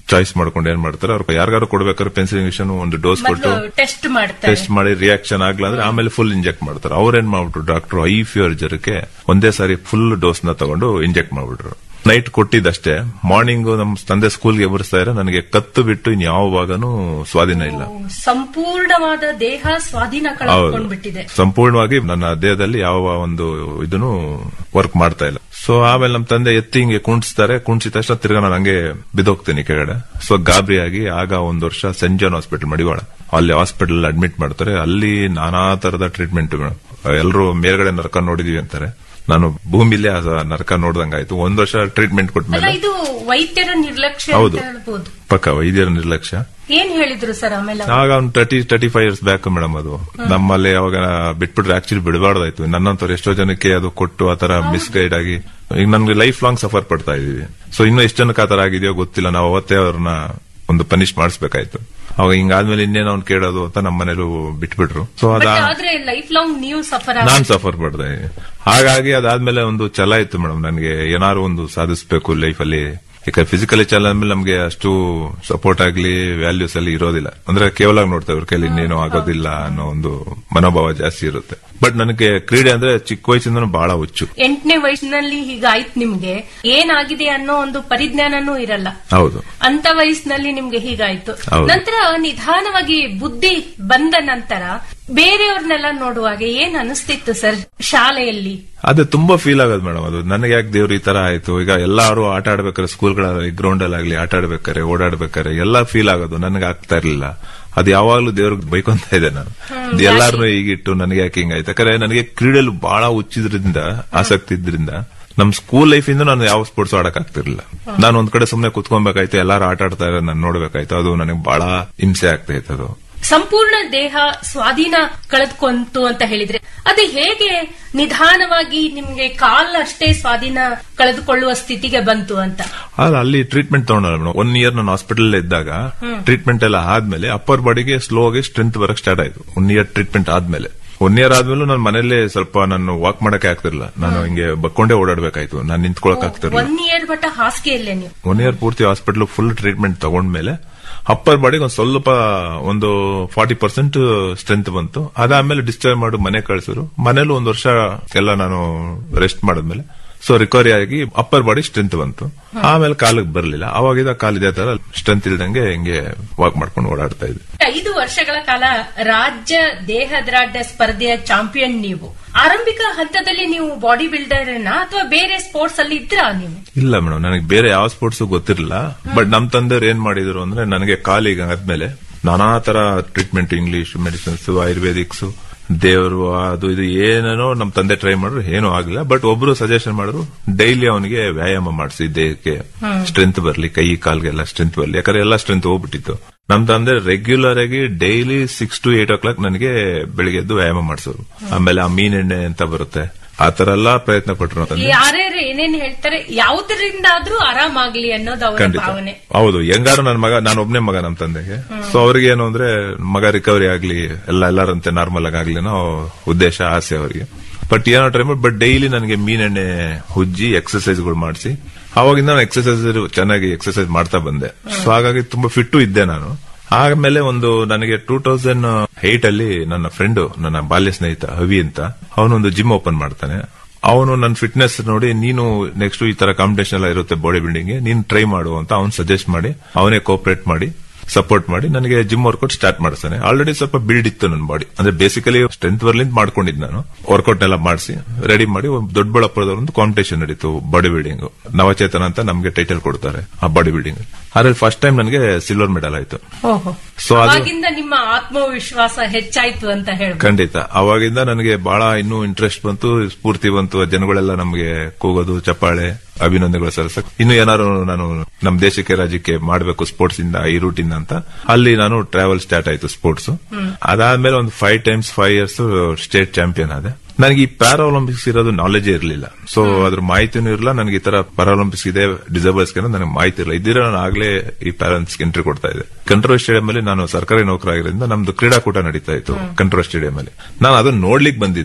Choice ಮಾಡ್ಕೊಂಡು ಏನ್ ಮಾಡ್ತಾರೆ ಅವ್ರು ಯಾರಿಗಾರು ಕೊಡ್ಬೇಕಾದ್ರೆ ಪೆನ್ಸಿಲ್ ಇಂಜೆಕ್ಷನ್ ಒಂದು ಡೋಸ್ ಕೊಟ್ಟು ಮೊದಲು ಟೆಸ್ಟ್ ಮಾಡ್ತಾರೆ ಟೆಸ್ಟ್ ಮಾಡಿ ರಿಯಾಕ್ಷನ್ ಆಗ್ಲ ಅಂದ್ರೆ ಆಮೇಲೆ ಫುಲ್ ಇಂಜೆಕ್ಟ್ ಮಾಡ್ತಾರೆ ಅವ್ರೇನ್ ಮಾಡ್ಬಿಟ್ರು ಡಾಕ್ಟರ್ ಐ ಫಿವರ್ ಜ್ವರಕ್ಕೆ ಒಂದೇ ಸಾರಿ ಫುಲ್ ಡೋಸ್ ನ ತಗೊಂಡು ಇಂಜೆಕ್ಟ್ ಮಾಡ್ಬಿಟ್ರು ನೈಟ್ ಕೊಟ್ಟಿದ್ದಷ್ಟೇ ಮಾರ್ನಿಂಗ್ ನಮ್ ತಂದೆ ಸ್ಕೂಲ್ಗೆ ಎಬರಿಸ್ತಾ ಇದ್ರೆ ನನಗೆ ಕತ್ತು ಬಿಟ್ಟು ಇನ್ ಯಾವ ಭಾಗನೂ ಸ್ವಾಧೀನ ಇಲ್ಲ ಸಂಪೂರ್ಣವಾದ ದೇಹ ಸ್ವಾಧೀನ ಹೌದು ಕಳ್ಕೊಂಡ್ಬಿಟ್ಟಿದೆ ಸಂಪೂರ್ಣವಾಗಿ ನನ್ನ ದೇಹದಲ್ಲಿ ಯಾವ ಒಂದು ಇದನ್ನು ವರ್ಕ್ ಮಾಡ್ತಾ ಇಲ್ಲ ಸೊ ಆಮೇಲೆ ನಮ್ಮ ತಂದೆ ಎತ್ತಿ ಹಿಂಗೆ ಕುಣಿಸ್ತಾರೆ ಕುಣಿಸಿದ ತಕ್ಷಣ ತಿರ್ಗಾ ನಾನು ಹಂಗೆ ಬಿದ್ದೋಗ್ತೀನಿ ಕೆಳಗಡೆ ಸೊ ಗಾಬರಿಯಾಗಿ ಆಗ ಒಂದ್ ವರ್ಷ ಸೆಂಟ್ ಜಾನ್ ಹಾಸ್ಪಿಟಲ್ ಮಡಿವಾಳ ಅಲ್ಲಿ ಹಾಸ್ಪಿಟಲ್ ಅಡ್ಮಿಟ್ ಮಾಡ್ತಾರೆ ಅಲ್ಲಿ ನಾನಾ ತರದ ಟ್ರೀಟ್ಮೆಂಟ್ ಎಲ್ಲರೂ ಮೇಲ್ಗಡೆ ನರಕ ನೋಡಿದೀವಿ ಅಂತಾರೆ ನಾನು ಭೂಮಿಲೇ ಆ ನರಕ ನೋಡ್ದಂಗಾಯ್ತು ಒಂದ್ ವರ್ಷ ಟ್ರೀಟ್ಮೆಂಟ್ ಅಲ್ಲ ಕೊಟ್ಮೇಲೆ ಇದು ವೈದ್ಯರ ನಿರ್ಲಕ್ಷ್ಯ ಹೌದು. ಅಂತ ಹೇಳ್ಬೋದು ಪಕ್ಕ ವೈದ್ಯರ ನಿರ್ಲಕ್ಷ್ಯ ಏನ್ ಹೇಳಿದ್ರು ಸರ್ ಆಮೇಲೆ ಅವ್ರು? ಆಗ ಒಂದು thirty thirty five years back madam ಅದು ನಮ್ಮಲ್ಲಿ ಅವಾಗ ಬಿಟ್ಬಿಟ್ರೆ ಆಕ್ಚುಲಿ ಬಿಡಬಾರ್ದಾಯ್ತು ನನ್ನಂತವ್ರು ಎಷ್ಟೋ ಜನಕ್ಕೆ ಅದು ಕೊಟ್ಟು ಆತರ ಮಿಸ್ಗೈಡ್ ಆಗಿ ಈಗ ನನ್ಗೆ ಲೈಫ್ ಲಾಂಗ್ ಸಫರ್ ಪಡ್ತಾ ಇದೀವಿ ಸೊ ಇನ್ನು ಎಷ್ಟು ಜನಕ್ಕೆ ಆತರ ಆಗಿದೆಯೋ ಗೊತ್ತಿಲ್ಲ ನಾವು ಅವತ್ತೇ ಅವ್ರನ್ನ ಒಂದು ಪನಿಷ್ ಮಾಡಿಸ್ಬೇಕಾಯ್ತು ಅವಾಗ ಹಿಂಗಾದ್ಮೇಲೆ ಇನ್ನೇನು ಅವ್ನು ಕೇಳೋದು ಅಂತ ನಮ್ಮ ಮನೇಲೂ ಬಿಟ್ಬಿಟ್ರು ಸೊ ಅದ ಬಟ್ ಆದ್ರೆ ಲೈಫ್ ಲಾಂಗ್ ನೀವು ಸಫರ್ ನಾನ್ ಸಫರ್ ಪಡ್ದೆ ಹಾಗಾಗಿ ಅದಾದ್ಮೇಲೆ ಒಂದು ಛಲ ಇತ್ತು ಮೇಡಮ್ ನನಗೆ ಏನಾದ್ರು ಒಂದು ಸಾಧಿಸಬೇಕು ಲೈಫ್ ಅಲ್ಲಿ ಯಾಕಂದ್ರೆ ಫಿಸಿಕಲಿ ಛಲ ಅಂದ್ಮೇಲೆ ನಮ್ಗೆ ಅಷ್ಟು ಸಪೋರ್ಟ್ ಆಗ್ಲಿ ವ್ಯಾಲ್ಯೂಸ್ ಅಲ್ಲಿ ಇರೋದಿಲ್ಲ ಅಂದ್ರೆ ಕೇವಲ ನೋಡ್ತಾ ಇವ್ರ ಕೈಲಿ ಇನ್ನೇನು ಆಗೋದಿಲ್ಲ ಅನ್ನೋ ಒಂದು ಮನೋಭಾವ ಜಾಸ್ತಿ ಇರುತ್ತೆ ಬಟ್ ನನಗೆ ಕ್ರೀಡೆ ಅಂದ್ರೆ ಚಿಕ್ಕ ವಯಸ್ಸಿಂದನೂ ಬಹಳ ಹುಚ್ಚು ಎಂಟನೇ ವಯಸ್ಸಿನಲ್ಲಿ ಹೀಗಾಯ್ತು ನಿಮ್ಗೆ ಏನಾಗಿದೆ ಅನ್ನೋ ಒಂದು ಪರಿಜ್ಞಾನನೂ ಇರಲ್ಲ ಹೌದು ಅಂತ ವಯಸ್ಸಿನಲ್ಲಿ ನಿಮ್ಗೆ ಹೀಗಾಯ್ತು ಹೌದು. ನಂತರ ನಿಧಾನವಾಗಿ ಬುದ್ಧಿ ಬಂದ ನಂತರ ಬೇರೆಯವ್ರನ್ನೆಲ್ಲ ನೋಡುವಾಗ ಏನ್ ಅನಿಸ್ತಿತ್ತು ಸರ್ ಶಾಲೆಯಲ್ಲಿ ಅದೇ ತುಂಬಾ ಫೀಲ್ ಆಗೋದು ಮೇಡಮ್ ಅದು ನನಗೆ ಯಾಕೆ ದೇವ್ರು ಈ ತರ ಆಯ್ತು ಈಗ ಎಲ್ಲಾರು ಆಟ ಆಡ್ಬೇಕಾದ್ರೆ ಸ್ಕೂಲ್ಗಳಲ್ಲಿ ಗ್ರೌಂಡ್ ಅಲ್ಲಿ ಆಗ್ಲಿ ಆಟ ಆಡ್ಬೇಕಾರೆ ಓಡಾಡ್ಬೇಕಾರೆ ಎಲ್ಲ ಫೀಲ್ ಆಗೋದು ನನಗೆ ಆಗ್ತಾ ಇರ್ಲಿಲ್ಲ ಅದು ಯಾವಾಗ್ಲೂ ದೇವ್ರಿಗೆ ಬೈಕೊಂತ ಇದೆ ನಾನು ಎಲ್ಲಾರನು ಈಗಿಟ್ಟು ನನಗೆ ಯಾಕೆ ಹಿಂಗಾಯ್ತು ಯಾಕಂದ್ರೆ ನನಗೆ ಕ್ರೀಡೆಯಲ್ಲಿ ಬಹಳ ಹುಚ್ಚಿದ್ರಿಂದ ಆಸಕ್ತಿ ಇದ್ರಿಂದ ನಮ್ ಸ್ಕೂಲ್ ಲೈಫ್ ಇಂದ ನಾನು ಯಾವ ಸ್ಪೋರ್ಟ್ಸ್ ಆಡಕ್ ಆಗ್ತಿರ್ಲಿಲ್ಲ ನಾನು ಒಂದ್ ಕಡೆ ಸುಮ್ನೆ ಕುತ್ಕೊಬೇಕಾಯ್ತು ಎಲ್ಲಾರು ಆಟ ಆಡ್ತಾ ಇರೋ ನಾನು ನೋಡ್ಬೇಕಾಯ್ತು ಅದು ನನಗೆ ಬಹಳ ಹಿಂಸೆ ಆಗ್ತಾ ಇತ್ತು ಅದು ಸಂಪೂರ್ಣ ದೇಹ ಸ್ವಾಧೀನ ಕಳೆದ್ಕೊಂತು ಅಂತ ಹೇಳಿದ್ರೆ ಅದು ಹೇಗೆ ನಿಧಾನವಾಗಿ ನಿಮ್ಗೆ ಕಾಲಷ್ಟೇ ಸ್ವಾಧೀನ ಕಳೆದುಕೊಳ್ಳುವ ಸ್ಥಿತಿಗೆ ಬಂತು ಅಂತ ಆದ್ರೆ ಅಲ್ಲಿ ಟ್ರೀಟ್ಮೆಂಟ್ ತಗೊಂಡಲ್ಲ ಮೇಡಮ್ ಒನ್ ಇಯರ್ ನಾನು ಹಾಸ್ಪಿಟಲ್ ಇದ್ದಾಗ ಟ್ರೀಟ್ಮೆಂಟ್ ಎಲ್ಲ ಆದ್ಮೇಲೆ ಅಪ್ಪರ್ ಬಾಡಿಗೆ ಸ್ಲೋ ಆಗಿ ಸ್ಟ್ರೆಂತ್ ಬರಕ್ ಸ್ಟಾರ್ಟ್ ಆಯ್ತು ಒನ್ ಇಯರ್ ಟ್ರೀಟ್ಮೆಂಟ್ ಆದ್ಮೇಲೆ ಒನ್ ಇಯರ್ ಆದ್ಮೇಲೂ ನಾನು ಮನೇಲೆ ಸ್ವಲ್ಪ ನಾನು ವಾಕ್ ಮಾಡಕ್ಕೆ ಆಗ್ತಿರ್ಲಿಲ್ಲ ನಾನು ಹಿಂಗೆ ಬಕ್ಕೊಂಡೇ ಓಡಾಡ್ಬೇಕಾಯ್ತು ನಾನು ನಿಂತ್ಕೊಳಕ್ ಆಗ್ತಿರ್ಲಿಲ್ಲ ಒನ್ ಇಯರ್ ಬಟ್ಟ ಹಾಸಿಗೆಯಲ್ಲೇ ನೀವು ಒನ್ ಇಯರ್ ಪೂರ್ತಿ ಹಾಸ್ಪಿಟಲ್ ಫುಲ್ ಟ್ರೀಟ್ಮೆಂಟ್ ತಗೊಂಡ್ಮೇಲೆ ಅಪ್ಪರ್ ಬಾಡಿಗೆ ಒಂದು ಸ್ವಲ್ಪ ಒಂದು ಫಾರ್ಟಿ ಪರ್ಸೆಂಟ್ ಸ್ಟ್ರೆಂತ್ ಬಂತು ಅದಾದ್ಮೇಲೆ ಡಿಸ್ಚಾರ್ಜ್ ಮಾಡಿ ಮನೆ ಕಳಿಸಿದ್ರು ಮನೇಲೂ ಒಂದು ವರ್ಷ ಎಲ್ಲ ನಾನು ರೆಸ್ಟ್ ಮಾಡಿದ್ಮೇಲೆ ಸೊ ರಿಕವರಿ ಆಗಿ ಅಪ್ಪರ್ ಬಾಡಿ ಸ್ಟ್ರೆಂತ್ ಬಂತು ಆಮೇಲೆ ಕಾಲಿಗೆ ಬರಲಿಲ್ಲ ಅವಾಗಿದ ಕಾಲಿದೆ ತರ ಸ್ಟ್ರೆಂತ್ ಇಲ್ದಂಗೆ ಹಿಂಗೆ ವಾಕ್ ಮಾಡ್ಕೊಂಡು ಓಡಾಡ್ತಾ ಇದ್ದೆ ಐದು ವರ್ಷಗಳ ಕಾಲ ರಾಜ್ಯ ದೇಹದ್ರಾಢ್ಯ ಸ್ಪರ್ಧೆಯ ಚಾಂಪಿಯನ್ ನೀವು ಆರಂಭಿಕ ಹಂತದಲ್ಲಿ ನೀವು ಬಾಡಿ ಬಿಲ್ಡರ್ ಅಥವಾ ಬೇರೆ ಸ್ಪೋರ್ಟ್ಸ್ ಅಲ್ಲಿ ಇದ್ರಾ ನೀವು ಇಲ್ಲ ಮೇಡಮ್ ನನಗೆ ಬೇರೆ ಯಾವ ಸ್ಪೋರ್ಟ್ಸ್ ಗೊತ್ತಿರಲಿಲ್ಲ ಬಟ್ ನಮ್ ತಂದೆಯವ್ರು ಏನ್ ಮಾಡಿದ್ರು ಅಂದ್ರೆ ನನಗೆ ಕಾಲಿಗೆ ಆದ್ಮೇಲೆ ನಾನಾ ತರ ಟ್ರೀಟ್ಮೆಂಟ್ ಇಂಗ್ಲಿಷ್ ಮೆಡಿಸಿನ್ಸ್ ಆಯುರ್ವೇದಿಕ್ಸ್ ದೇವರು ಅದು ಇದು ಏನೇನೋ ನಮ್ ತಂದೆ ಟ್ರೈ ಮಾಡಿದ್ರು ಏನೂ ಆಗಿಲ್ಲ ಬಟ್ ಒಬ್ರು ಸಜೆಷನ್ ಮಾಡಿದ್ರು ಡೈಲಿ ಅವನಿಗೆ ವ್ಯಾಯಾಮ ಮಾಡಿಸಿ ದೇಹಕ್ಕೆ ಸ್ಟ್ರೆಂತ್ ಬರ್ಲಿ ಕೈ ಕಾಲ್ಗೆಲ್ಲ ಸ್ಟ್ರೆಂತ್ ಬರ್ಲಿ ಯಾಕಂದ್ರೆ ಎಲ್ಲ ಸ್ಟ್ರೆಂತ್ ಹೋಗ್ಬಿಟ್ಟಿತ್ತು ನಮ್ ತಂದೆ ರೆಗ್ಯುಲರ್ ಆಗಿ daily six to eight o'clock ನನಗೆ ಬೆಳಿಗ್ಗೆ ಎದ್ದು ವ್ಯಾಯಾಮ ಮಾಡಿಸೋರು ಆಮೇಲೆ ಆ ಮೀನೆಣ್ಣೆ ಅಂತ ಬರುತ್ತೆ ಆ ತರ ಎಲ್ಲಾ ಪ್ರಯತ್ನ ಪಟ್ರು ನಮ್ ತಂದೆ ಯಾರ್ಯಾರು ಏನೇನ್ ಹೇಳ್ತಾರೆ ಯಾವುದರಿಂದ ಆದ್ರೂ ಆರಾಮಾಗ್ಲಿ ಅನ್ನೋದು ಅವರ ಖಂಡಿತ ಭಾವನೆ ಹೌದು ಹೆಂಗಾರು ನನ್ನ ಮಗ ನಾನು ಒಬ್ನೇ ಮಗ ನಮ್ಮ ತಂದೆಗೆ ಸೊ ಅವ್ರಿಗೆ ಏನು ಅಂದ್ರೆ ಮಗ ರಿಕವರಿ ಆಗ್ಲಿ ಎಲ್ಲ ಎಲ್ಲರಂತೆ ನಾರ್ಮಲ್ ಆಗಿ ಆಗ್ಲಿ ಅನ್ನೋ ಉದ್ದೇಶ ಆಸೆ ಅವರಿಗೆ ಬಟ್ ಏನೋ ಟ್ರೈ ಮಾಡಿ ಬಟ್ ಡೈಲಿ ನನಗೆ ಮೀನೆಣ್ಣೆ ಉಜ್ಜಿ ಎಕ್ಸರ್ಸೈಸ್ಗಳು ಮಾಡಿಸಿ ಅವಾಗಿಂದ ನಾನು ಎಕ್ಸರ್ಸೈಸ್ ಚೆನ್ನಾಗಿ ಎಕ್ಸರ್ಸೈಸ್ ಮಾಡ್ತಾ ಬಂದೆ ಸೊ ಹಾಗಾಗಿ ತುಂಬಾ ಫಿಟ್ಟು ಇದ್ದೆ ನಾನು ಆಮೇಲೆ ಒಂದು ನನಗೆ ಟೂ ತೌಸಂಡ್ ಏಟ್ ಅಲ್ಲಿ ನನ್ನ ಫ್ರೆಂಡ್ ನನ್ನ ಬಾಲ್ಯ ಸ್ನೇಹಿತ ಹವಿ ಅಂತ ಅವನೊಂದು ಜಿಮ್ ಓಪನ್ ಮಾಡ್ತಾನೆ ಅವನು ನನ್ನ ಫಿಟ್ನೆಸ್ ನೋಡಿ ನೀನು ನೆಕ್ಸ್ಟ್ ಈ ತರ ಕಾಂಪಿಟೇಷನ್ ಎಲ್ಲ ಇರುತ್ತೆ ಬಾಡಿ ಬಿಲ್ಡಿಂಗ್ ನೀನು ಟ್ರೈ ಮಾಡು ಅಂತ ಅವ್ನು ಸಜೆಸ್ಟ್ ಮಾಡಿ ಅವನೇ ಕೋಪರೇಟ್ ಮಾಡಿ ಸಪೋರ್ಟ್ ಮಾಡಿ ನನಗೆ ಜಿಮ್ ವರ್ಕೌಟ್ ಸ್ಟಾರ್ಟ್ ಮಾಡಿಸ್ತಾನೆ ಆಲ್ರೆಡಿ ಸ್ವಲ್ಪ ಬಿಲ್ಡ್ ಇತ್ತು ನನ್ನ ಬಾಡಿ ಅಂದ್ರೆ ಬೇಸಿಕಲಿ ಸ್ಟ್ರೆಂತ್ ವರ್ಲಿಂದ ಮಾಡ್ಕೊಂಡಿದ್ದು ನಾನು ವರ್ಕೌಟ್ ಎಲ್ಲ ಮಾಡಿಸಿ ರೆಡಿ ಮಾಡಿ ಒಂದು ದೊಡ್ಡಬಳ್ಳಾಪುರದವ್ರ ಒಂದು ಕಾಂಪಿಟೇಷನ್ ನಡೀತು ಬಾಡಿ ಬಿಲ್ಡಿಂಗ್ ನವಚೇತನ ಅಂತ ನಮಗೆ ಟೈಟಲ್ ಕೊಡ್ತಾರೆ ಆ ಬಾಡಿ ಬಿಲ್ಡಿಂಗ್ ಅದ್ರಲ್ಲಿ ಫಸ್ಟ್ ಟೈಮ್ ನನಗೆ ಸಿಲ್ವರ್ ಮೆಡಲ್ ಆಯ್ತು ಓಹೋ ಸೊ ಅದು ಅವಾಗಿಂದ ನಿಮ್ಮ ಆತ್ಮವಿಶ್ವಾಸ ಹೆಚ್ಚಾಯ್ತು ಅಂತ ಹೇಳ್ಬೋದು ಖಂಡಿತ ಅವಾಗಿಂದ ನನಗೆ ಬಹಳ ಇನ್ನೂ ಇಂಟ್ರೆಸ್ಟ್ ಬಂತು ಸ್ಫೂರ್ತಿ ಬಂತು ಜನಗಳೆಲ್ಲ ನಮಗೆ ಕೂಗೋದು ಚಪ್ಪಾಳೆ ಅಭಿನಂದನೆಗಳು ಸಲ್ಲಿಸಕ್ ಇನ್ನು ಏನಾದ್ರು ನಾನು ನಮ್ಮ ದೇಶಕ್ಕೆ ರಾಜ್ಯಕ್ಕೆ ಮಾಡಬೇಕು ಸ್ಪೋರ್ಟ್ಸ್ ಇಂದ ಈ ರೂಟಿಂದ ಅಂತ ಅಲ್ಲಿ ನಾನು ಟ್ರಾವೆಲ್ ಸ್ಟಾರ್ಟ್ ಆಯ್ತು ಸ್ಪೋರ್ಟ್ಸ್ ಅದಾದ್ಮೇಲೆ ಒಂದು five times five years state champion ಆದೆ ನನಗೆ ಈ ಪ್ಯಾರಾ ಒಲಿಂಪಿಕ್ಸ್ ಇರೋದು ನಾಲೆಜೇ ಇರಲಿಲ್ಲ ಸೊ ಅದ್ರ ಮಾಹಿತಿನೂ ಇರಲಿಲ್ಲ ನನಗೆ ಈ ತರ ಪ್ಯಾರಾಲಿಂಪಿಕ್ಸ್ ಇದೆ ಡಿಸೇಬಲ್ಸ್ ನನಗೆ ಮಾಹಿತಿ ಇರಲಿಲ್ಲ ಇದ್ದೀರ ನಾನು ಆಗ್ಲೇ ಈ ಪ್ಯಾರಾಲಿಂಪಿಕ್ಸ್ ಎಂಟ್ರಿ ಕೊಡ್ತಾ ಇದ್ದೆ ಕಂಟ್ರೋಲ್ ಸ್ಟೇಡಿಯಂ ಅಲ್ಲಿ ನಾನು ಸರ್ಕಾರಿ ನೌಕರಾಗಿರೋದ್ರಿಂದ ನಮ್ದು ಕ್ರೀಡಾಕೂಟ ನಡೀತಾ ಇತ್ತು ಕಂಟ್ರೋಲ್ ಸ್ಟೇಡಿಯಂ ಅಲ್ಲಿ ನಾನು ಅದನ್ನ ನೋಡ್ಲಿಕ್ಕೆ ಬಂದಿದ್ದೆ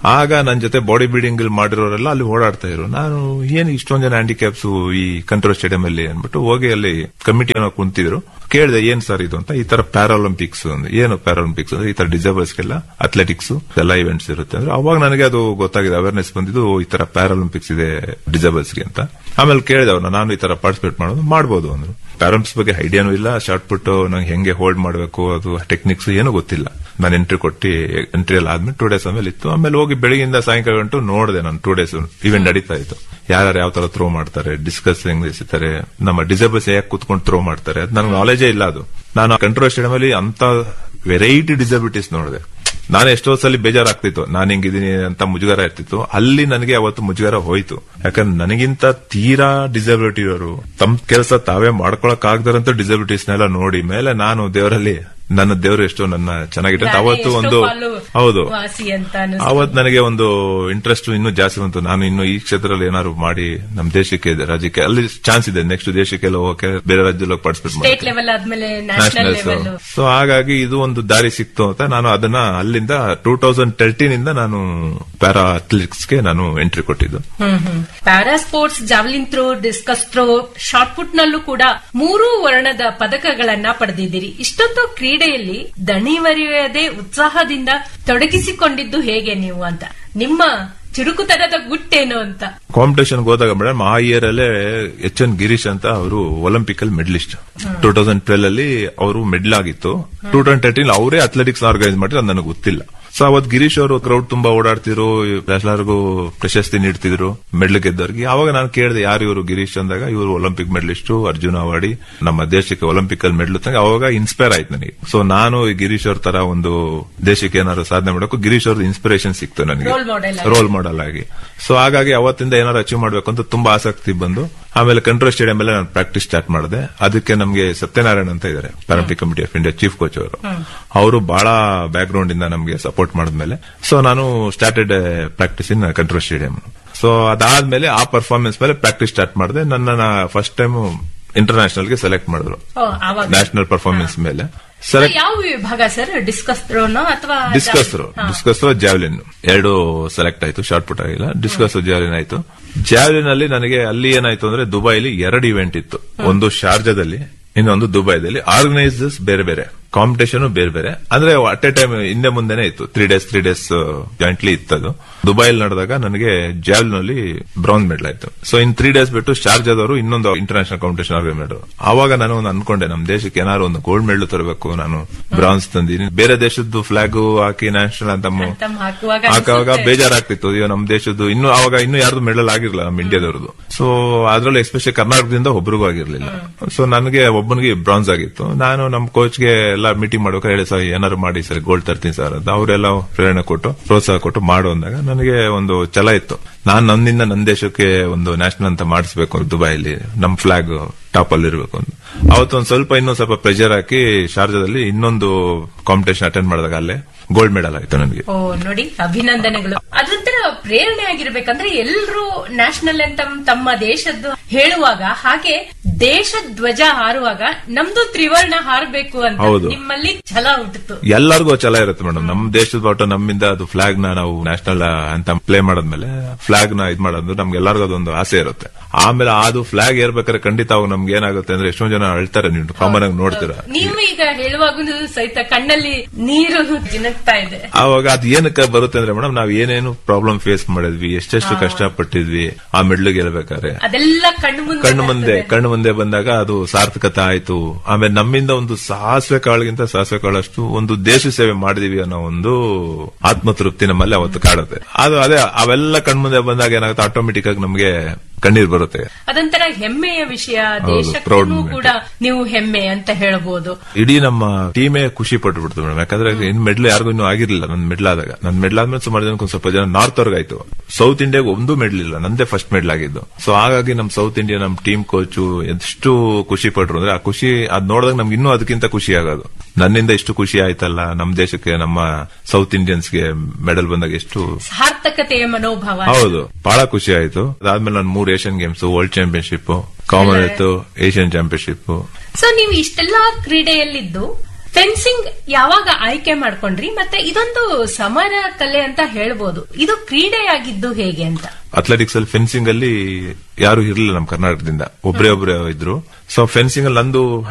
ಆಗ ನನ್ನ ಜೊತೆ ಬಾಡಿ ಬಿಲ್ಡಿಂಗ್ ಮಾಡಿರೋರೆಲ್ಲ ಅಲ್ಲಿ ಓಡಾಡ್ತಾ ಇದ್ರು ನಾನು ಏನು ಇಷ್ಟೊಂದ್ ಜನ ಹ್ಯಾಂಡಿಕ್ಯಾಪ್ಸ್ ಈ ಕಂಟ್ರೋಲ್ ಸ್ಟೇಡಿಯಂ ಅಲ್ಲಿ ಅಂದ್ಬಿಟ್ಟು ಹೋಗಿ ಅಲ್ಲಿ ಕಮಿಟಿ ಕುಂತಿದ್ರು ಕೇಳಿದೆ ಏನ್ ಸರ್ ಇದು ಅಂತ ಈ ತರ ಪ್ಯಾರಾಲಿಂಪಿಕ್ಸ್ ಏನು ಪ್ಯಾರಾಲಿಂಪಿಕ್ಸ್ ಅಂದ್ರೆ ಈ ತರ ಡಿಸೇಬಲ್ಸ್ಗೆಲ್ಲ ಅಥ್ಲೆಟಿಕ್ಸ್ ಎಲ್ಲ ಇವೆಂಟ್ಸ್ ಇರುತ್ತೆ ಅಂದ್ರೆ ಅವಾಗ ನನಗೆ ಅದು ಗೊತ್ತಾಗಿದೆ ಅವೇರ್ನೆಸ್ ಬಂದಿದ್ದು ಈ ತರ ಪ್ಯಾರಾಲಿಂಪಿಕ್ಸ್ ಇದೆ ಡಿಸೇಬಲ್ಸ್ಗೆ ಅಂತ ಆಮೇಲೆ ಕೇಳಿದೆ ಅವ್ರನ್ನ ನಾನು ಈ ತರ ಪಾರ್ಟಿಸಿಪೇಟ್ ಮಾಡೋದು ಮಾಡ್ಬೋದು ಅಂದ್ರು ಪ್ಯಾರಾಲಿಂಪಿಕ್ಸ್ ಬಗ್ಗೆ ಐಡಿಯಾನು ಇಲ್ಲ ಶಾರ್ಟ್ ಪುಟ್ ನಂಗೆ ಹೆಂಗೆ ಹೋಲ್ಡ್ ಮಾಡಬೇಕು ಅದು ಟೆಕ್ನಿಕ್ಸ್ ಏನು ಗೊತ್ತಿಲ್ಲ ನಾನು ಎಂಟ್ರಿ ಕೊಟ್ಟು ಎಂಟ್ರಿ ಎಲ್ಲ ಆದ್ಮೇಲೆ ಟೂ ಡೇಸ್ ಆಮೇಲೆ ಇತ್ತು ಆಮೇಲೆ ಹೋಗಿ ಬೆಳಗಿಂದ ಸಾಯಂಕಾಲ ಗಂಟು ನೋಡಿದೆ ನಾನು ಟೂ ಡೇಸ್ ಇವೆಂಟ್ ನಡೀತಾ ಇತ್ತು ಯಾರು ಯಾವ ತರ ಥ್ರೋ ಮಾಡ್ತಾರೆ ಡಿಸ್ಕಸ್ ಹೆಂಗ್ ಎಸಿತಾರೆ ನಮ್ಮ ಡಿಸೇಬಲ್ಸ್ ಹೇಗೆ ಕುತ್ಕೊಂಡು ಥ್ರೋ ಮಾಡ್ತಾರೆ ಅದು ನನಗೆ ನಾಲೆಜೇ ಇಲ್ಲ ಅದು ನಾನು ಕಂಟ್ರೋಲ್ ಸ್ಟೇಡಿಯಂ ಅಲ್ಲಿ ಅಂತ ವೆರೈಟಿ ಡಿಸಬಿಲಿಟೀಸ್ ನೋಡಿದೆ ನಾನು ಎಷ್ಟೋ ಸಲ ಬೇಜಾರಾಗ್ತಿತ್ತು ನಾನು ಹಿಂಗಿದ್ದೀನಿ ಅಂತ ಮುಜುಗರ ಇರ್ತಿತ್ತು ಅಲ್ಲಿ ನನಗೆ ಅವತ್ತು ಮುಜುಗರ ಹೋಯ್ತು ಯಾಕಂದ್ರೆ ನನಗಿಂತ ತೀರಾ ಡಿಸಬಿಲಿಟಿ ಇರೋರು ತಮ್ಮ ಕೆಲಸ ತಾವೇ ಮಾಡ್ಕೊಳಕ್ ಆಗದಾರಂತ ಡಿಸಬಿಲಿಟೀಸ್ನೆಲ್ಲ ನೋಡಿ ಮೇಲೆ ನಾನು ದೇವರಲ್ಲಿ ನನ್ನ ದೇವರು ಎಷ್ಟೋ ನನ್ನ ಚೆನ್ನಾಗಿಟ್ಟು ನಾನೇ ಅವತ್ತು ಎಷ್ಟೋ ಒಂದು ಪಾಲು ಹೌದು ವಾಸಿ ಅಂತ ಅನಿಸ್ತು. ಅವತ್ ನನಗೆ ಒಂದು ಇಂಟ್ರೆಸ್ಟ್ ಇನ್ನೂ ಜಾಸ್ತಿ ಬಂತು ನಾನು ಇನ್ನು ಈ ಕ್ಷೇತ್ರದಲ್ಲಿ ಏನಾದ್ರು ಮಾಡಿ ನಮ್ಮ ದೇಶಕ್ಕೆ ರಾಜ್ಯಕ್ಕೆ ಅಲ್ಲಿ ಚಾನ್ಸ್ ಇದೆ ನೆಕ್ಸ್ಟ್ ದೇಶಕ್ಕೆಲ್ಲ ಹೋಗಕ್ಕೆ ಬೇರೆ ರಾಜ್ಯದಲ್ಲಿ ಪಾರ್ಟಿಸಿಪೇಟ್ ಸ್ಟೇಟ್ ಮಾಡಿ ಲೆವೆಲ್ ಆದ್ಮೇಲೆ ನ್ಯಾಷನಲ್ ಲೆವೆಲ್ ಸೊ ಹಾಗಾಗಿ ಇದು ಒಂದು ದಾರಿ ಸಿಕ್ತು ಅಂತ ನಾನು ಅದನ್ನ ಅಲ್ಲಿಂದ ಟೂ ತೌಸಂಡ್ ತರ್ಟೀನ್ ಇಂದ ನಾನು ಪ್ಯಾರಾ ಅಥ್ಲೆಟಿಕ್ಸ್ಗೆ ನಾನು ಎಂಟ್ರಿ ಕೊಟ್ಟಿದ್ದು hmm hmm para sports javelin throw discus throw shot put ನಲ್ಲೂ ಕೂಡ ಮೂರು ವರ್ಣದ ಪದಕಗಳನ್ನ ಪಡೆದಿದ್ದೀರಿ ಇಷ್ಟೊಂದು ಕ್ರೀಡೆಯಲ್ಲಿ ದಣಿವರಿಯದೆ ಉತ್ಸಾಹದಿಂದ ತೊಡಗಿಸಿಕೊಂಡಿದ್ದು ಹೇಗೆ ನೀವು ಅಂತ ನಿಮ್ಮ ಚುರುಕುತನದ ಗುಟ್ಟೇನು ಅಂತ ಕಾಂಪಿಟೇಷನ್ ಹೋದಾಗ ಮೇಡಮ್ ಆ ಇಯರ್ ಅಲ್ಲೇ ಎಚ್ ಎನ್ ಗಿರೀಶ್ ಅಂತ ಅವರು ಒಲಿಂಪಿಕ್ ಅಲ್ಲಿ ಮೆಡಲಿಸ್ಟ್ ಟೂ ತೌಸಂಡ್ ಟ್ವೆಲ್ ಅಲ್ಲಿ ಅವರು ಮೆಡಲ್ ಆಗಿತ್ತು ಟೂ ತೌಸಂಡ್ ತರ್ಟೀನ್ ಅವರೇ ಅಥ್ಲೆಟಿಕ್ಸ್ ಆರ್ಗನೈಸ್ ಮಾಡಿದ್ರು ಅದು ನನಗೆ ಗೊತ್ತಿಲ್ಲ ಸೊ ಅವತ್ ಗಿರೀಶ್ ಅವರು ಕ್ರೌಡ್ ತುಂಬಾ ಓಡಾಡ್ತಿದ್ರು ಎಲ್ಲರಿಗೂ ಪ್ರಶಸ್ತಿ ನೀಡ್ತಿದ್ರು ಮೆಡಲ್ ಗೆದ್ದವ್ರಿಗೆ ಅವಾಗ ನಾನು ಕೇಳಿದೆ ಯಾರು ಇವರು ಗಿರೀಶ್ ಅಂದಾಗ ಇವರು ಒಲಿಂಪಿಕ್ ಮೆಡಲಿಸ್ಟ್ ಅರ್ಜುನ ಅವಾರ್ಡಿ ನಮ್ಮ ದೇಶಕ್ಕೆ ಒಲಿಂಪಿಕ್ ಅಲ್ಲಿ ಮೆಡಲ್ ತಂಗ ಅವಾಗ ಇನ್ಸ್ಪೈರ್ ಆಯ್ತು ನನಗೆ ಸೊ ನಾನು ಈ ಗಿರೀಶ್ ಅವ್ರ ತರ ಒಂದು ದೇಶಕ್ಕೆ ಏನಾದ್ರು ಸಾಧನೆ ಮಾಡಬೇಕು ಗಿರೀಶ್ ಅವ್ರದ್ದು ಇನ್ಸ್ಪಿರೇಷನ್ ಸಿಕ್ತು ನನಗೆ Role model ಆಗಿ. ರೋಲ್ ಮಾಡಲ್ ಆಗಿ ಸೊ ಹಾಗಾಗಿ ಅವತ್ತಿಂದ ಏನಾದ್ರು ಅಚೀವ್ ಮಾಡಬೇಕು ಅಂತ ತುಂಬಾ ಆಸಕ್ತಿ ಬಂದು ಆಮೇಲೆ ಕಂಟ್ರೋಲ್ ಸ್ಟೇಡಿಯಂ ಅಲ್ಲಿ ನಾನು ಪ್ರಾಕ್ಟೀಸ್ ಸ್ಟಾರ್ಟ್ ಮಾಡಿದೆ ಅದಕ್ಕೆ ನಮಗೆ ಸತ್ಯನಾರಾಯಣ ಅಂತ ಇದ್ದಾರೆ Paralympic committee of India chief coach ಅವರು ಅವರು ಬಹಳ ಬ್ಯಾಕ್ ಗ್ರೌಂಡ್ ಇಂದ ನಮಗೆ ಸಪೋರ್ಟ್ ಮಾಡಿದ್ಮೇಲೆ ಸೊ ನಾನು started practice in control stadium so ಅದಾದ್ಮೇಲೆ ಆ ಪರ್ಫಾರ್ಮೆನ್ಸ್ ಮೇಲೆ ಪ್ರಾಕ್ಟೀಸ್ ಸ್ಟಾರ್ಟ್ ಮಾಡಿದೆ ನನ್ನ ಫಸ್ಟ್ ಟೈಮ್ ಇಂಟರ್ನ್ಯಾಷನಲ್ ಗೆ ಸೆಲೆಕ್ಟ್ ಮಾಡಿದ್ರು ಓ, ಆವಾಗ ನ್ಯಾಷನಲ್ ಪರ್ಫಾರ್ಮೆನ್ಸ್ ಮೇಲೆ ಸೆಲೆಕ್ಟ್ ಯಾವ ವಿಭಾಗ ಸರ್ ಡಿಸ್ಕಸ್ ಥ್ರೋನೋ ಅಥವಾ ಡಿಸ್ಕಸ್ ಡಿಸ್ಕಸ್ ಜಾವ್ಲಿನ್ ಎರಡು ಸೆಲೆಕ್ಟ್ ಆಯ್ತು ಶಾರ್ಟ್ ಪುಟ್ ಆಗಿಲ್ಲ ಡಿಸ್ಕಸ್ ಜಾವ್ಲಿನ್ ಆಯ್ತು ಜಾವ್ಲಿನ್ ಅಲ್ಲಿ ನನಗೆ ಅಲ್ಲಿ ಏನಾಯ್ತು ಅಂದ್ರೆ ದುಬೈಲಿ ಎರಡು ಇವೆಂಟ್ ಇತ್ತು ಒಂದು ಶಾರ್ಜಾದಲ್ಲಿ ಇನ್ನೊಂದು ದುಬೈದಲ್ಲಿ ಆರ್ಗನೈಸರ್ಸ್ ಬೇರೆ ಬೇರೆ ಕಾಂಪಿಟೇಷನ್ ಬೇರೆ ಬೇರೆ ಅಂದ್ರೆ ಅಟ್ ಎ ಟೈಮ್ ಹಿಂದೆ ಮುಂದೆನೆ ಇತ್ತು three days three days jointly ಇತ್ತದು ದುಬೈಲ್ ನಡೆದಾಗ ನನಗೆ ಜಾವ್ಲಿನ್ ಅಲ್ಲಿ ಬ್ರೌನ್ಸ್ ಮೆಡಲ್ ಆಯ್ತು ಸೊ ಇನ್ ತ್ರೀ ಡೇಸ್ ಬಿಟ್ಟು ಶಾರ್ಜಾದವರು ಇನ್ನೊಂದು ಇಂಟರ್ನ್ಯಾಷನಲ್ ಕಾಂಪಿಟೇಷನ್ ಆರ್ಗನೈಸ್ ಮಾಡಿದ್ರು ಆವಾಗ ನಾನು ಒಂದು ಅನ್ಕೊಂಡೆ ನಮ್ಮ ದೇಶಕ್ಕೆ ಏನಾದ್ರು ಒಂದು ಗೋಲ್ಡ್ ಮೆಡಲ್ ತರಬೇಕು ನಾನು ಬ್ರಾನ್ಸ್ ತಂದಿನಿ ಬೇರೆ ದೇಶದ್ದು ಫ್ಲಾಗ್ ಹಾಕಿ ನ್ಯಾಷನಲ್ ಅಂತ ಮು- ಅಂತಮ್ ಹಾಕುವಾಗ ಹಾಕುವಾಗ ಅನ್ಸುತ್ತೆ. ಬೇಜಾರಾಗ್ತಿತ್ತು ಅಯ್ಯೋ ನಮ್ಮ ದೇಶದ್ದು ಇನ್ನು ಅವಾಗ ಇನ್ನು ಯಾರ್ದು ಮೆಡಲ್ ಆಗಿರ್ಲಿಲ್ಲ ನಮ್ಮ ಇಂಡಿಯಾದವ್ರದ್ದು ಸೊ ಅದ್ರಲ್ಲಿ ಎಸ್ಪೆಷಲಿ ಕರ್ನಾಟಕದಿಂದ ಒಬ್ರಿಗೂ ಆಗಿರ್ಲಿಲ್ಲ ಸೊ ನನಗೆ ಒಬ್ಬನಿಗೆ ಬ್ರಾನ್ಸ್ ಆಗಿತ್ತು ನಾನು ನಮ್ಮ ಕೋಚ್ಗೆ ಎಲ್ಲ ಮೀಟಿಂಗ್ ಮಾಡ್ಬೇಕಾದ್ರೆ ಹೇಳಿ ಸರ್ ಏನಾದ್ರು ಮಾಡಿ ಸರ್ ಗೋಲ್ಡ್ ತರ್ತೀನಿ ಸರ್ ಅಂತ ಅವರೆಲ್ಲ ಪ್ರೇರಣೆ ಕೊಟ್ಟು ಪ್ರೋತ್ಸಾಹ ಕೊಟ್ಟು ಮಾಡು ಅಂದಾಗ ನನಗೆ ಒಂದು ಛಲ ಇತ್ತು ನಾನು ನನ್ನಿಂದ ನನ್ನ ದೇಶಕ್ಕೆ ಒಂದು ನ್ಯಾಷನಲ್ ಅಂತ ಮಾಡಿಸ್ಬೇಕು ದುಬೈಲಿ ನಮ್ಮ ಫ್ಲಾಗ್ ಟಾಪ್ ಅಲ್ಲಿ ಇರಬೇಕು ಅಂತ ಅವತ್ತು ಒಂದು ಸ್ವಲ್ಪ ಇನ್ನೊಂದು ಸ್ವಲ್ಪ ಪ್ರೆಷರ್ ಹಾಕಿ ಶಾರ್ಜಾದಲ್ಲಿ ಇನ್ನೊಂದು ಕಾಂಪಿಟೇಷನ್ ಅಟೆಂಡ್ ಮಾಡಿದಾಗ ಅಲ್ಲೇ ಗೋಲ್ಡ್ ಮೆಡಲ್ ಆಯ್ತು ನನಗೆ ಓ ನೋಡಿ ಅಭಿನಂದನೆಗಳು ಅದೊಂಥರ ಪ್ರೇರಣೆ ಆಗಿರ್ಬೇಕಂದ್ರೆ ಎಲ್ಲರೂ ನ್ಯಾಷನಲ್ ಅಂತ ತಮ್ಮ ದೇಶದ್ದು ಹೇಳುವಾಗ ಹಾಗೆ ದೇಶ ಧ್ವಜ ಹಾರುವಾಗ ನಮ್ದು ತ್ರಿವರ್ಣ ಹಾರಬೇಕು ಅಂತ ಹೌದು. ನಿಮ್ಮಲ್ಲಿ ಛಲ ಹುಟ್ಟಿತು ಎಲ್ಲರಿಗೂ ಛಲ ಇರುತ್ತೆ ಮೇಡಮ್ ನಮ್ಮ ದೇಶದ ಬಾಟ ನಮ್ಮಿಂದ ಅದು ಫ್ಲಾಗ್ ನ ನಾವು ನ್ಯಾಷನಲ್ ಅಂತ ಪ್ಲೇ ಮಾಡದ್ಮೇಲೆ ಫ್ಲಾಗ್ ನ ಇದ್ ಮಾಡೋದು ನಮ್ಗೆ ಎಲ್ಲರಿಗೂ ಅದೊಂದು ಆಸೆ ಇರುತ್ತೆ ಆಮೇಲೆ ಅದು ಫ್ಲಾಗ್ ಏರ್ಬೇಕಾದ್ರೆ ಖಂಡಿತ ಅವಾಗ ನಮ್ಗೆ ಏನಾಗುತ್ತೆ ಅಂದ್ರೆ ಎಷ್ಟೊಂದ್ ಜನ ಅಳ್ತಾರೆ ನೀವು ಕಾಮನ್ ಆಗಿ ನೋಡ್ತೀರಾ ನೀವು ಈಗ ಹೇಳುವಾಗ ಸಹಿತ ಕಣ್ಣಲ್ಲಿ ನೀರು ಜಿನಗ್ತಾ ಇದೆ ಆವಾಗ ಅದು ಏನಕ್ಕೆ ಬರುತ್ತೆ ಅಂದ್ರೆ ಮೇಡಮ್ ನಾವ್ ಏನೇನು ಪ್ರಾಬ್ಲಮ್ ಫೇಸ್ ಮಾಡಿದ್ವಿ ಎಷ್ಟೆಷ್ಟು ಕಷ್ಟಪಟ್ಟಿದ್ವಿ ಆ ಮೆಡ್ಲು ಗೆಲ್ಬೇಕಾದ್ರೆ ಅದೆಲ್ಲ ಕಣ್ಣು ಮುಂದೆ ಕಣ್ಣು ಮುಂದೆ ಬರ್ತದೆ. ಕಣ್ಣು ಮುಂದೆ ಬಂದಾಗ ಅದು ಸಾರ್ಥಕತೆ ಆಯ್ತು ಆಮೇಲೆ ನಮ್ಮಿಂದ ಒಂದು ಸಾಸಿವೆ ಕಾಳಿಗಿಂತ ಸಾಸಿವೆ ಕಾಳಷ್ಟು ಒಂದು ದೇಶ ಸೇವೆ ಮಾಡಿದೀವಿ ಅನ್ನೋ ಒಂದು ಆತ್ಮತೃಪ್ತಿ ನಮ್ಮಲ್ಲಿ ಅವತ್ತು ಕಾಡುತ್ತೆ ಅದು ಅದೇ ಅವೆಲ್ಲ ಕಣ್ಮುಂದೆ ಬಂದಾಗ ಏನಾಗುತ್ತೆ ಆಟೋಮೆಟಿಕ್ ಆಗಿ ನಮ್ಗೆ ಕಣ್ಣೀರ್ ಬರುತ್ತೆ ಅದೊಂಥರ ಹೆಮ್ಮೆಯ ವಿಷಯ ಹೌದು, proud ದೇಶಕ್ಕೂ moment. ಕೂಡ ನೀವು ಹೆಮ್ಮೆ ಅಂತ ಹೇಳ್ಬೋದು ಇಡೀ ನಮ್ಮ ಟೀಮೇ ಖುಷಿ ಪಟ್ಟು ಬಿಡ್ತು ಮೇಡಮ್ ಯಾಕಂದ್ರೆ ಇನ್ ಮೆಡ್ಲ್ ಯಾರಿಗೂ ಇನ್ನೂ ಆಗಿರ್ಲಿಲ್ಲ ನನ್ ಮೆಡ್ಲ್ ಆದಾಗ ನನ್ ಮೆಡ್ಲ್ ಆದ್ಮೇಲೆ ಸುಮಾರು ಜನಕ್ಕೆ ಒಂದ್ ಸ್ವಲ್ಪ ಜನ ನಾರ್ತ್ ಅವ್ರಿಗೆ ಆಯ್ತು ಸೌತ್ ಇಂಡಿಯಾಗ ಒಂದು ಮೆಡ್ಲ್ ಇಲ್ಲ ನಂದೇ ಫಸ್ಟ್ ಮೆಡ್ಲ್ ಆಗಿದ್ದು ಸೊ ಹಾಗಾಗಿ ನಮ್ ಸೌತ್ ಇಂಡಿಯಾ ನಮ್ ಟೀಮ್ ಕೋಚು ಎಷ್ಟು ಖುಷಿ ಪಟ್ರು ಅಂದ್ರೆ ಆ ಖುಷಿ ಅದ್ ನೋಡಿದಾಗ ನಮ್ಗೆ ಇನ್ನೂ ಅದಕ್ಕಿಂತ ಖುಷಿ ಆಗೋದು ನನ್ನಿಂದ ಇಷ್ಟು ಖುಷಿ ಆಯ್ತಲ್ಲ ನಮ್ ದೇಶಕ್ಕೆ ನಮ್ಮ ಸೌತ್ ಇಂಡಿಯನ್ಸ್ಗೆ ಮೆಡಲ್ ಬಂದಾಗ ಎಷ್ಟು ಸಾರ್ಥಕತೆಯ ಮನೋಭಾವ ಹೌದು ಬಹಳ ಖುಷಿ ಆಯ್ತು ಅದಾದ್ಮೇಲೆ ನಾನು ಮೂರು Asian games world championship Commonwealth Asian championship so ನೀವು ಇಷ್ಟೆಲ್ಲಾ ಕ್ರೀಡೆಯಲ್ಲಿದ್ದು ಫೆನ್ಸಿಂಗ್ ಯಾವಾಗ ಆಯ್ಕೆ ಮಾಡ್ಕೊಂಡ್ರಿ ಮತ್ತೆ ಇದೊಂದು ಸಮರ ಕಲೆ ಅಂತ ಹೇಳ್ಬೋದು ಇದು ಕ್ರೀಡೆಯಾಗಿದ್ದು ಹೇಗೆ ಅಂತ ಅಥ್ಲೆಟಿಕ್ಸ್ ಅಲ್ಲಿ ಫೆನ್ಸಿಂಗ್ ಅಲ್ಲಿ ಯಾರು ಇರಲಿಲ್ಲ ನಮ್ಮ ಕರ್ನಾಟಕದಿಂದ ಒಬ್ರೇ ಒಬ್ರೇ ಇದ್ರು ಸೊ ಫೆನ್ಸಿಂಗ್ ಅಲ್ಲಿ ನಂದು